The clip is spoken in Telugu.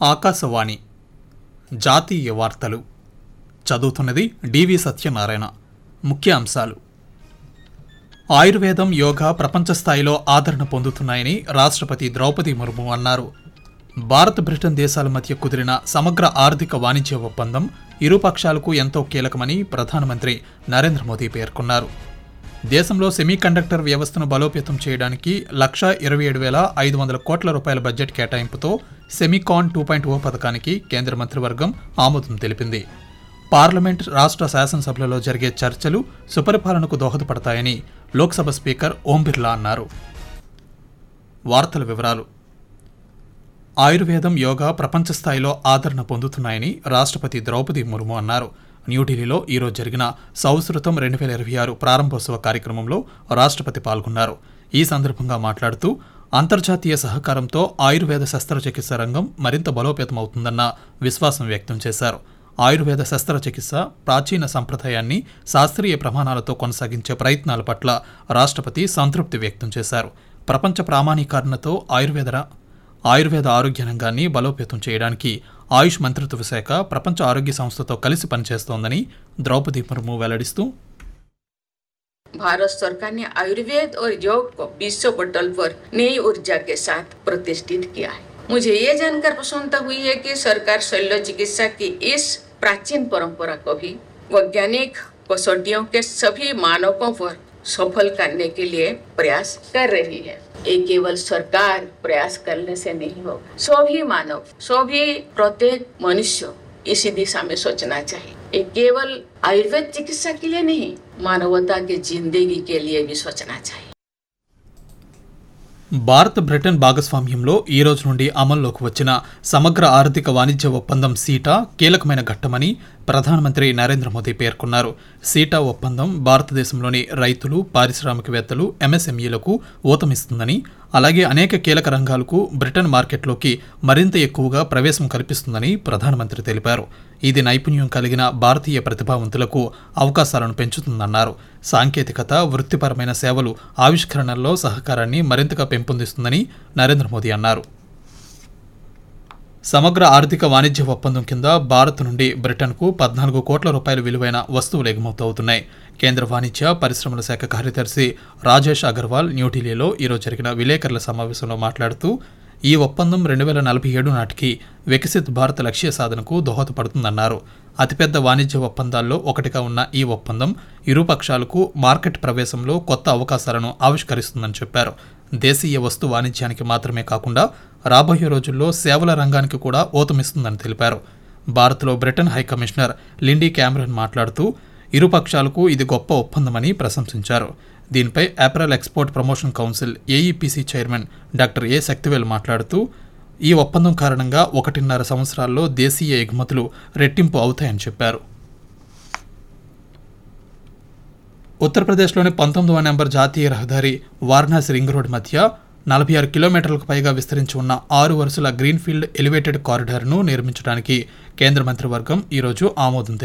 ఆకాశవాణి జాతీయ వార్తలు చదువుతున్నది డివి సత్యనారాయణ ముఖ్య అంశాలు ఆయుర్వేదం యోగా ప్రపంచ స్థాయిలో ఆదరణ పొందుతున్నాయని రాష్ట్రపతి ద్రౌపది ముర్ము అన్నారు భారత్ బ్రిటన్ దేశాల మధ్య కుదిరిన సమగ్ర ఆర్థిక వాణిజ్య ఒప్పందం ఇరు పక్షాలకు ఎంతో కీలకమని ప్రధానమంత్రి నరేంద్ర మోదీ పేర్కొన్నారు దేశంలో సెమీకండక్టర్ వ్యవస్థను బలోపేతం చేయడానికి లక్ష ఇరవై ఏడు వేల ఐదు వందల కోట్ల రూపాయల బడ్జెట్ కేటాయింపుతో సెమీకాన్ టూ పాయింట్ ఓ పథకానికి కేంద్ర మంత్రివర్గం ఆమోదం తెలిపింది పార్లమెంట్ రాష్ట్ర శాసనసభలలో జరిగే చర్చలు సుపరిపాలనకు దోహదపడతాయని లోక్సభ స్పీకర్ ఓం బిర్లా అన్నారు వార్తల వివరాలు ఆయుర్వేదం యోగా ప్రపంచ స్థాయిలో ఆదరణ పొందుతున్నాయని రాష్ట్రపతి ద్రౌపది ముర్ము అన్నారు న్యూఢిల్లీలో ఈరోజు జరిగిన సంస్కృతం రెండు వేల ఇరవై ఆరు ప్రారంభోత్సవ కార్యక్రమంలో రాష్ట్రపతి పాల్గొన్నారు ఈ సందర్భంగా మాట్లాడుతూ అంతర్జాతీయ సహకారంతో ఆయుర్వేద శస్త్రచికిత్స రంగం మరింత బలోపేతమవుతుందన్న విశ్వాసం వ్యక్తం చేశారు ఆయుర్వేద శస్త్రచికిత్స ప్రాచీన సంప్రదాయాన్ని శాస్త్రీయ ప్రమాణాలతో కొనసాగించే ప్రయత్నాల పట్ల రాష్ట్రపతి సంతృప్తి వ్యక్తం చేశారు ప్రపంచ ప్రామాణీకరణతో ఆయుర్వేద ఆయుర్వేద ఆరోగ్య రంగాన్ని బలోపేతం చేయడానికి ఆయుష్ మంత్రిత్వ శాఖ ప్రపంచ ఆరోగ్య సంస్థతో కలిసి పనిచేస్తోందని ద్రౌపది ముర్ము వెల్లడిస్తూ भारत सरकार ने आयुर्वेद और योग को विश्व पटल पर नई ऊर्जा के साथ प्रतिष्ठित किया है मुझे ये जानकर प्रसन्नता हुई है कि सरकार शल्य चिकित्सा की इस प्राचीन परंपरा को भी वैज्ञानिक कसौटियों के सभी मानकों पर सफल करने के लिए प्रयास कर रही है ये केवल सरकार प्रयास करने से नहीं होगा सभी मानव सभी प्रत्येक मनुष्य इसी दिशा में सोचना चाहिए ये केवल आयुर्वेद चिकित्सा के लिए नहीं मानवता की जिंदगी के लिए भी सोचना चाहिए భారత్ బ్రిటన్ భాగస్వామ్యంలో ఈ రోజు నుండి అమల్లోకి వచ్చిన సమగ్ర ఆర్థిక వాణిజ్య ఒప్పందం సీటా కీలకమైన ఘట్టమని ప్రధానమంత్రి నరేంద్ర మోదీ పేర్కొన్నారు సీటా ఒప్పందం భారతదేశంలోని రైతులు పారిశ్రామికవేత్తలు ఎంఎస్ఎంఈలకు ఊతమిస్తుందని అలాగే అనేక కీలక రంగాలకు బ్రిటన్ మార్కెట్లోకి మరింత ఎక్కువగా ప్రవేశం కల్పిస్తుందని ప్రధానమంత్రి తెలిపారు ఇది నైపుణ్యం కలిగిన భారతీయ ప్రతిభావంతులకు అవకాశాలను పెంచుతుందన్నారు సాంకేతికత వృత్తిపరమైన సేవలు ఆవిష్కరణల్లో సహకారాన్ని మరింతగా పెంపొందిస్తుందని నరేంద్ర మోదీ అన్నారు సమగ్ర ఆర్థిక వాణిజ్య ఒప్పందం కింద భారత్ నుండి బ్రిటన్కు పద్నాలుగు కోట్ల రూపాయల విలువైన వస్తువులు ఎగుమతవుతున్నాయి కేంద్ర వాణిజ్య పరిశ్రమల శాఖ కార్యదర్శి రాజేష్ అగర్వాల్ న్యూఢిల్లీలో ఈరోజు జరిగిన విలేకరుల సమావేశంలో మాట్లాడుతూ ఈ ఒప్పందం రెండు వేల నలభై ఏడు నాటికి వికసిత్ భారత్ లక్ష్య సాధనకు దోహదపడుతుందన్నారు అతిపెద్ద వాణిజ్య ఒప్పందాల్లో ఒకటిగా ఉన్న ఈ ఒప్పందం ఇరు పక్షాలకు మార్కెట్ ప్రవేశంలో కొత్త అవకాశాలను ఆవిష్కరిస్తుందని చెప్పారు దేశీయ వస్తు వాణిజ్యానికి మాత్రమే కాకుండా రాబోయే రోజుల్లో సేవల రంగానికి కూడా ఊతమిస్తుందని తెలిపారు భారత్లో బ్రిటన్ హైకమిషనర్ లిండీ క్యామరన్ మాట్లాడుతూ ఇరు పక్షాలకు ఇది గొప్ప ఒప్పందమని ప్రశంసించారు దీనిపై apparel export promotion council AEPC chairman doctor A Sakthivel మాట్లాడుతూ ఈ ఒప్పందం కారణంగా ఒకటిన్నర సంవత్సరాల్లో దేశీయ ఎగుమతులు రెట్టింపు అవుతాయని చెప్పారు ఉత్తరప్రదేశ్లోని పంతొమ్మిదవ నెంబర్ జాతీయ రహదారి వారణాసి రింగ్ రోడ్ మధ్య నలభై ఆరు కిలోమీటర్లకు పైగా విస్తరించి ఉన్న ఆరు వరుసల గ్రీన్ఫీల్డ్ ఎలివేటెడ్ కారిడార్ను నిర్మించడానికి కేంద్ర మంత్రివర్గం ఈరోజు ఆమోదం తెలిపింది